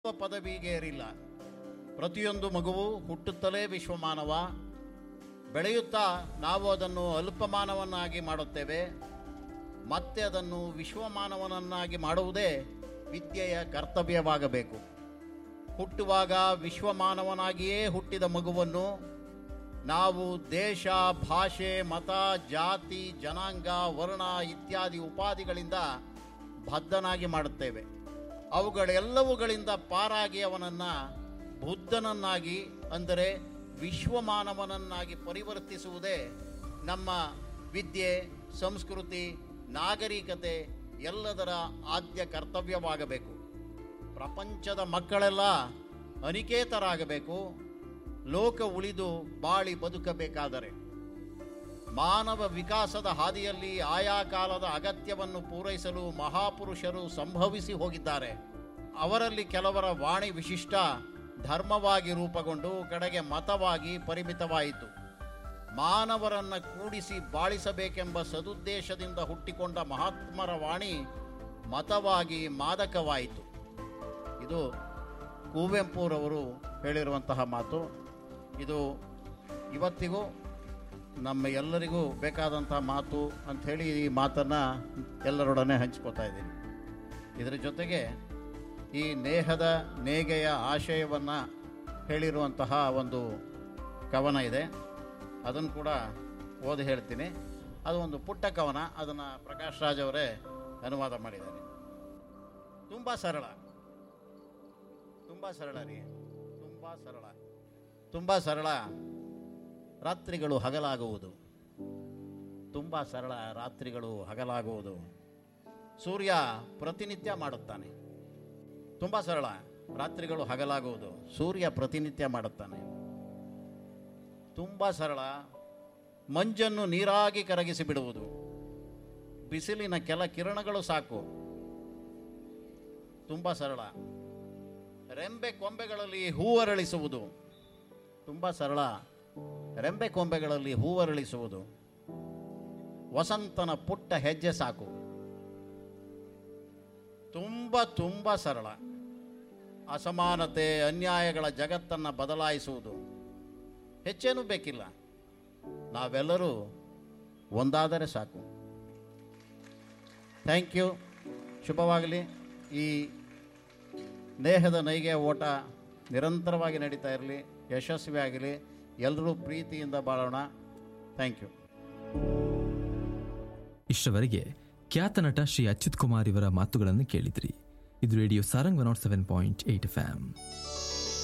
ಪದವಿಗೇರಿಲ್ಲ ಪ್ರತಿಯೊಂದು ಮಗುವು ಹುಟ್ಟುತ್ತಲೇ ವಿಶ್ವಮಾನವ ಬೆಳೆಯುತ್ತಾ ನಾವು ಅದನ್ನು ಅಲ್ಪಮಾನವನ್ನಾಗಿ ಮಾಡುತ್ತೇವೆ ಮತ್ತೆ ಅದನ್ನು ವಿಶ್ವಮಾನವನನ್ನಾಗಿ ಮಾಡುವುದೇ ವಿದ್ಯೆಯ ಕರ್ತವ್ಯವಾಗಬೇಕು ಹುಟ್ಟುವಾಗ ವಿಶ್ವಮಾನವನಾಗಿಯೇ ಹುಟ್ಟಿದ ಮಗುವನ್ನು ನಾವು ದೇಶ ಭಾಷೆ ಮತ ಜಾತಿ ಜನಾಂಗ ವರ್ಣ ಇತ್ಯಾದಿ ಉಪಾಧಿಗಳಿಂದ ಬದ್ಧನಾಗಿ ಮಾಡುತ್ತೇವೆ ಅವುಗಳೆಲ್ಲವುಗಳಿಂದ ಪಾರಾಗಿ ಅವನನ್ನು ಬುದ್ಧನನ್ನಾಗಿ ಅಂದರೆ ವಿಶ್ವಮಾನವನನ್ನಾಗಿ ಪರಿವರ್ತಿಸುವುದೇ ನಮ್ಮ ವಿದ್ಯೆ ಸಂಸ್ಕೃತಿ ನಾಗರಿಕತೆ ಎಲ್ಲದರ ಆದ್ಯ ಕರ್ತವ್ಯವಾಗಬೇಕು ಪ್ರಪಂಚದ ಮಕ್ಕಳೆಲ್ಲ ಅನಿಕೇತರಾಗಬೇಕು ಲೋಕ ಉಳಿದು ಬಾಳಿ ಬದುಕಬೇಕಾದರೆ ಮಾನವ ವಿಕಾಸದ ಹಾದಿಯಲ್ಲಿ ಆಯಾ ಕಾಲದ ಅಗತ್ಯವನ್ನು ಪೂರೈಸಲು ಮಹಾಪುರುಷರು ಸಂಭವಿಸಿ ಹೋಗಿದ್ದಾರೆ ಅವರಲ್ಲಿ ಕೆಲವರ ವಾಣಿ ವಿಶಿಷ್ಟ ಧರ್ಮವಾಗಿ ರೂಪುಗೊಂಡು ಕಡೆಗೆ ಮತವಾಗಿ ಪರಿಮಿತವಾಯಿತು ಮಾನವರನ್ನು ಕೂಡಿಸಿ ಬಾಳಿಸಬೇಕೆಂಬ ಸದುದ್ದೇಶದಿಂದ ಹುಟ್ಟಿಕೊಂಡ ಮಹಾತ್ಮರ ವಾಣಿ ಮತವಾಗಿ ಮಾದಕವಾಯಿತು ಇದು ಕುವೆಂಪುರವರು ಹೇಳಿರುವಂತಹ ಮಾತು ಇದು ಇವತ್ತಿಗೂ ನಮ್ಮ ಎಲ್ಲರಿಗೂ ಬೇಕಾದಂಥ ಮಾತು ಅಂಥೇಳಿ ಈ ಮಾತನ್ನು ಎಲ್ಲರೊಡನೆ ಹಂಚ್ಕೋತಾ ಇದ್ದೀನಿ ಇದರ ಜೊತೆಗೆ ಈ ನೇಹದ ನೇಗೆಯ ಆಶಯವನ್ನು ಹೇಳಿರುವಂತಹ ಒಂದು ಕವನ ಇದೆ ಅದನ್ನು ಕೂಡ ಓದಿ ಹೇಳ್ತೀನಿ ಅದು ಒಂದು ಪುಟ್ಟ ಕವನ ಅದನ್ನು ಪ್ರಕಾಶ್ ರಾಜ್ ಅವರೇ ಅನುವಾದ ಮಾಡಿದ್ದಾರೆ ತುಂಬ ಸರಳ ತುಂಬ ಸರಳ ರೀ ತುಂಬ ಸರಳ ತುಂಬ ಸರಳ ರಾತ್ರಿಗಳು ಹಗಲಾಗುವುದು ತುಂಬ ಸರಳ ರಾತ್ರಿಗಳು ಹಗಲಾಗುವುದು ಸೂರ್ಯ ಪ್ರತಿನಿತ್ಯ ಮಾಡುತ್ತಾನೆ ತುಂಬ ಸರಳ ರಾತ್ರಿಗಳು ಹಗಲಾಗುವುದು ಸೂರ್ಯ ಪ್ರತಿನಿತ್ಯ ಮಾಡುತ್ತಾನೆ ತುಂಬ ಸರಳ ಮಂಜನ್ನು ನೀರಾಗಿ ಕರಗಿಸಿ ಬಿಡುವುದು ಬಿಸಿಲಿನ ಕೆಲ ಕಿರಣಗಳು ಸಾಕು ತುಂಬ ಸರಳ ರೆಂಬೆ ಕೊಂಬೆಗಳಲ್ಲಿ ಹೂವರಳಿಸುವುದು ತುಂಬ ಸರಳ ರೆಂಬೆ ಕೊಂಬೆಗಳಲ್ಲಿ ಹೂವರಳಿಸುವುದು ವಸಂತನ ಪುಟ್ಟ ಹೆಜ್ಜೆ ಸಾಕು ತುಂಬ ತುಂಬ ಸರಳ ಅಸಮಾನತೆ ಅನ್ಯಾಯಗಳ ಜಗತ್ತನ್ನು ಬದಲಾಯಿಸುವುದು ಹೆಚ್ಚೇನೂ ಬೇಕಿಲ್ಲ ನಾವೆಲ್ಲರೂ ಒಂದಾದರೆ ಸಾಕು ಥ್ಯಾಂಕ್ ಯು ಶುಭವಾಗಲಿ ಈ ನೇಹದ ನೈಗೆ ಓಟ ನಿರಂತರವಾಗಿ ನಡೀತಾ ಇರಲಿ ಯಶಸ್ವಿಯಾಗಲಿ ಎಲ್ಲರೂ ಪ್ರೀತಿಯಿಂದ ಬಾಳೋಣ ಥ್ಯಾಂಕ್ ಯು ಇಷ್ಟವರೆಗೆ ಖ್ಯಾತ ನಟ ಶ್ರೀ ಅಚ್ಯುತ್ ಕುಮಾರ್ ಇವರ ಮಾತುಗಳನ್ನು ಕೇಳಿದ್ರಿ ಇದು radio Sarang one nought seven point eight F